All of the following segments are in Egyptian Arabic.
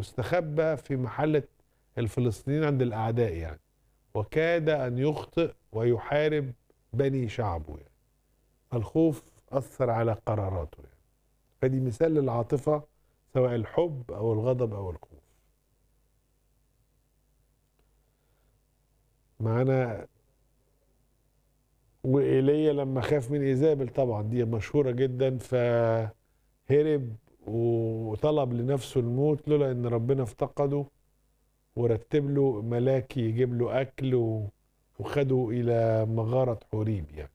واستخبى في محلة الفلسطينيين عند الأعداء يعني وكاد أن يخطئ ويحارب بني شعبه يعني الخوف أثر على قراراته يعني فدي مثال للعاطفة سواء الحب أو الغضب أو الخوف معانا وإيليا لما خاف من إيزابل طبعا دي مشهورة جدا فهرب وطلب لنفسه الموت لولا ان ربنا افتقده ورتب له ملاك يجيب له اكل و- وخده الى مغاره حوريب يعني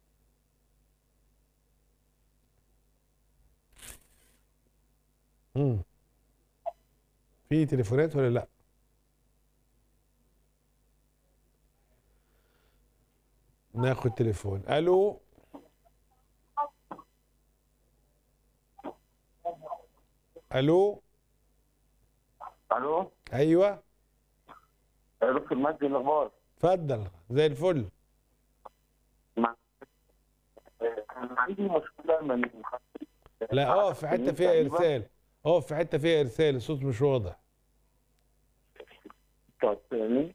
مم. في تليفونات ولا لا ناخد تليفون الو الو الو ايوه يا دكتور مجدي الاخبار اتفضل زي الفل مع- انا عندي مشكله من لا اقف في حته فيها تقريباً. ارسال اقف في حته فيها ارسال الصوت مش واضح طب تاني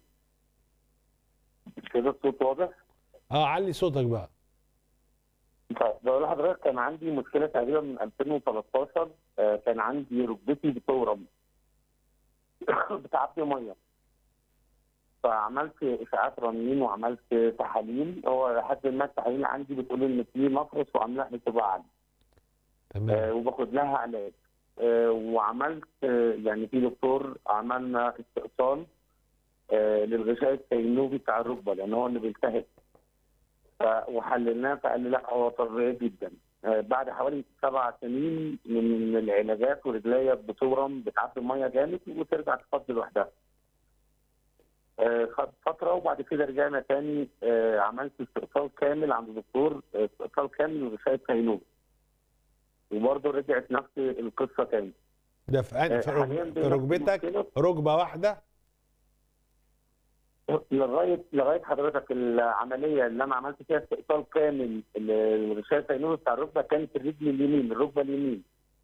كده الصوت واضح اه علي صوتك بقى طيب بقول لحضرتك كان عندي مشكله تقريبا من 2013 آه، كان عندي ركبتي بتورم بتعبي ميه فعملت اشاعات رنين وعملت تحاليل هو لحد ما التحاليل عندي بتقول ان في مفرس وعامله ارتفاع عالي آه، تمام وباخد لها علاج آه، وعملت آه، يعني في دكتور عملنا استئصال آه، للغشاء التينوبي بتاع الركبه لان هو اللي بيلتهب ف- وحللناه فقال لي لا هو طبيعي جدا آه، بعد حوالي سبع سنين من العلاجات ورجليا بتورم بتعبي ميه جامد وترجع تفضي لوحدها. آه، خد فتره وبعد كده رجعنا تاني آه، عملت استئصال كامل عند دكتور آه، استئصال كامل للغشاء التينوبي. وبرضه رجعت نفس القصه تاني. ده في, أن... في, حالياً رج... دي في نفس ركبتك المشكلة. ركبه واحده لغايه لغايه حضرتك العمليه اللي انا عملت فيها استئصال كامل للغشاء التينوبي بتاع الركبه كانت الرجل اليمين الركبه اليمين.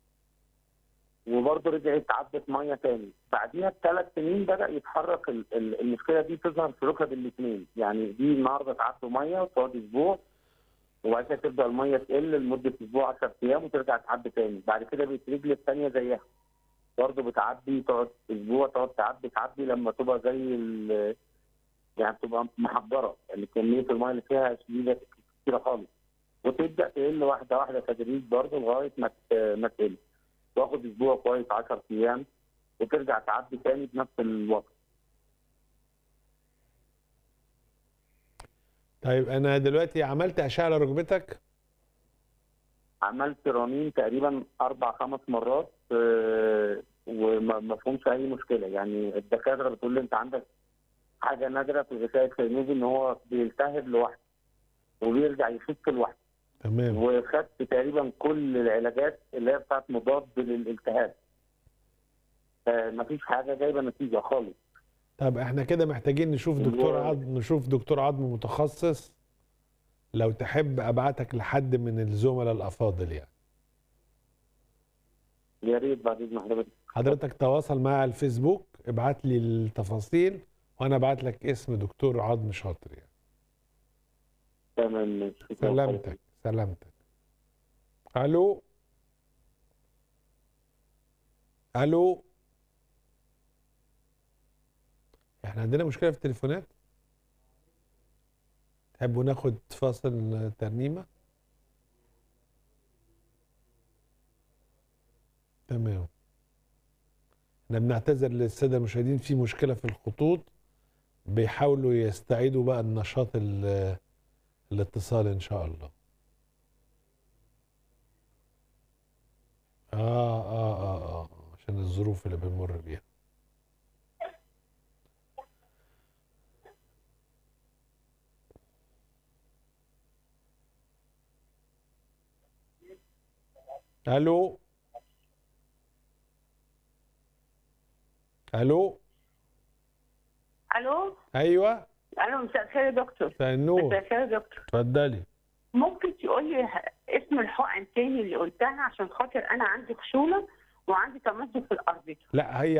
وبرضه رجعت عدت ميه تاني بعديها بثلاث سنين بدا يتحرك ال- ال- المشكله دي تظهر في ركب الاثنين يعني دي النهارده تعدي ميه وتقعد اسبوع وبعد كده تبدا الميه تقل لمده اسبوع 10 ايام وترجع تعدي تاني بعد كده بقت رجل الثانيه زيها برضه بتعدي تقعد اسبوع تقعد تعدي تعدي لما تبقى زي ال- يعني تبقى محضره يعني كميه الميه اللي فيها شديده كتيره خالص وتبدا تقل واحده واحده تدريج برضه لغايه ما ت- ما تقل واخد اسبوع كويس 10 ايام وترجع تعدي تاني بنفس الوقت طيب انا دلوقتي عملت اشعه على ركبتك عملت رنين تقريبا اربع خمس مرات آه، وما ما فيهمش اي مشكله يعني الدكاتره بتقول لي انت عندك حاجه نادره في الغشاء التينوبي ان هو بيلتهب لوحده وبيرجع يخف لوحده تمام وخدت تقريبا كل العلاجات اللي هي بتاعت مضاد للالتهاب آه، مفيش حاجه جايبه نتيجه خالص طب احنا كده محتاجين نشوف دكتور و- عظم نشوف دكتور عظم متخصص لو تحب ابعتك لحد من الزملاء الافاضل يعني يا ريت بعد اذن حضرتك حضرتك تواصل معي على الفيسبوك ابعت لي التفاصيل وانا ابعت لك اسم دكتور عظم شاطر يعني تمام شكراً. سلامتك سلامتك الو الو احنا عندنا مشكله في التليفونات تحبوا ناخد فاصل ترنيمه تمام احنا بنعتذر للساده المشاهدين في مشكله في الخطوط بيحاولوا يستعيدوا بقى النشاط ال- الاتصال ان شاء الله آه, اه اه اه عشان الظروف اللي بنمر بيها الو الو الو ايوه الو مساء الخير يا دكتور مساء مساء النور الخير يا دكتور اتفضلي ممكن تقول لي اسم الحقن تاني اللي قلتها عشان خاطر انا عندي خشونه وعندي تمزق في الاربطه لا هي